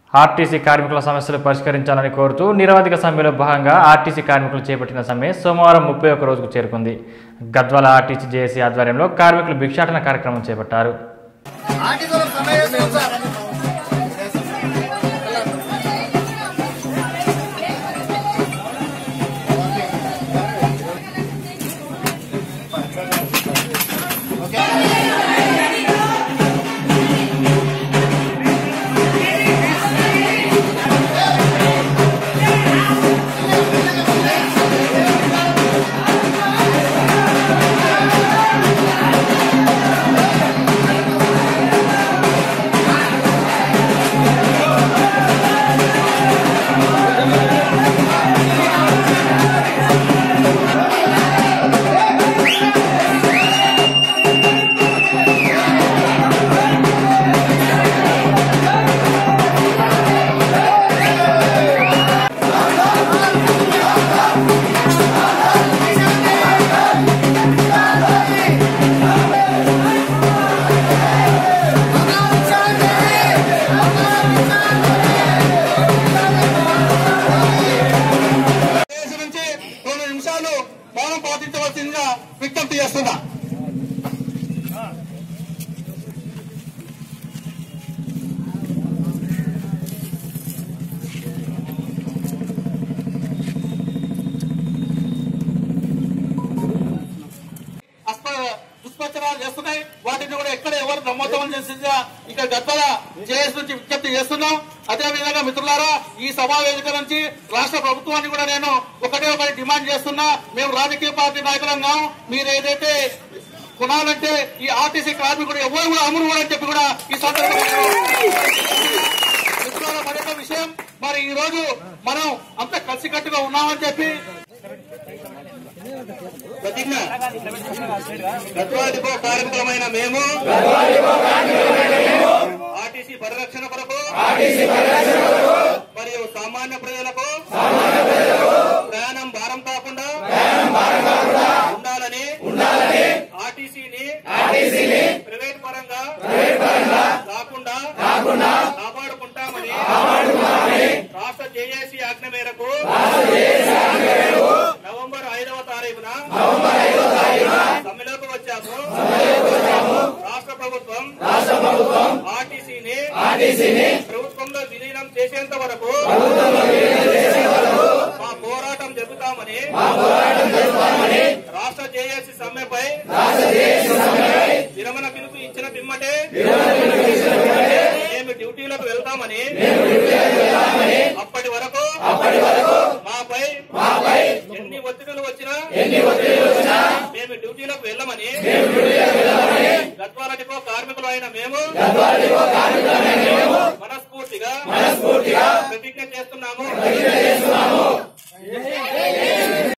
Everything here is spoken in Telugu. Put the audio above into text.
ఆర్టీసీ కార్మికుల సమస్యలు పరిష్కరించాలని కోరుతూ నిరవధిక సమ్మెలో భాగంగా ఆర్టీసీ కార్మికులు చేపట్టిన సమ్మె సోమవారం ముప్పై ఒక్క రోజుకు చేరుకుంది గద్వాల ఆర్టీసీ జేఏసీ ఆధ్వర్యంలో కార్మికులు భిక్షాటన కార్యక్రమం చేపట్టారు దేశం నుంచి రెండు నిమిషాలు మౌనం పాటించవలసిందిగా విజ్ఞప్తి చేస్తున్నా అస్ప- దుష్ప్రచారాలు చేస్తున్నాయి వాటిని కూడా ఎక్కడ ఎవరు నమ్మకం చేసిందిగా ఇక గద్వాల జేఎస్ నుంచి విజ్ఞప్తి చేస్తున్నాం అదే విధంగా మిత్రులారా ఈ సభా వేదిక నుంచి రాష్ట్ర ప్రభుత్వాన్ని కూడా నేను ఒకటే ఒకటి డిమాండ్ చేస్తున్నా మేము రాజకీయ పార్టీ నాయకులంగా మీరు ఏదైతే కొనాలంటే ఈ ఆర్టీసీ కార్మికుడు ఎవరు కూడా అమరు కూడా అని చెప్పి కూడా ఈ సందర్భంగా మిత్రులారా మరొక విషయం మరి ఈ రోజు మనం అంత కలిసికట్టుగా ఉన్నామని చెప్పి ప్రతిజ్ఞ గద్వాదిపో కార్మికులమైన మేము ఆర్టీసీ పరిరక్షణ కొరకు మరియు సామాన్య ప్రజలకు ప్రయాణం భారం కాకుండా ఉండాలని ఆర్టీసీని ప్రైవేట్ పరంగా కాకుండా కాపాడుకుంటామని రాష్ట్ర జేఏసీ ఆజ్ఞ మేరకు నవంబర్ ఐదవ తారీఖున సమ్మెలోకి వచ్చాము రాష్ట్ర ప్రభుత్వం ఆర్టీసీని ప్రభుత్వంలో విలీనం చేసేంత వరకు మా పోరాటం జరుపుతామని రాష్ట్ర జేఏసీ సమ్మెపై విరమణ పిలుపు ఇచ్చిన పిమ్మటే మేము డ్యూటీలకు వెళ్తామని అప్పటి వరకు మాపై ఎన్ని ఒత్తిడులు వచ్చినా మేము డ్యూటీలకు వెళ్ళమని గద్వాల డిపో కార్మికులు అయిన మేము మనస్ఫూర్తిగా ప్రతిజ్ఞ చేస్తున్నాము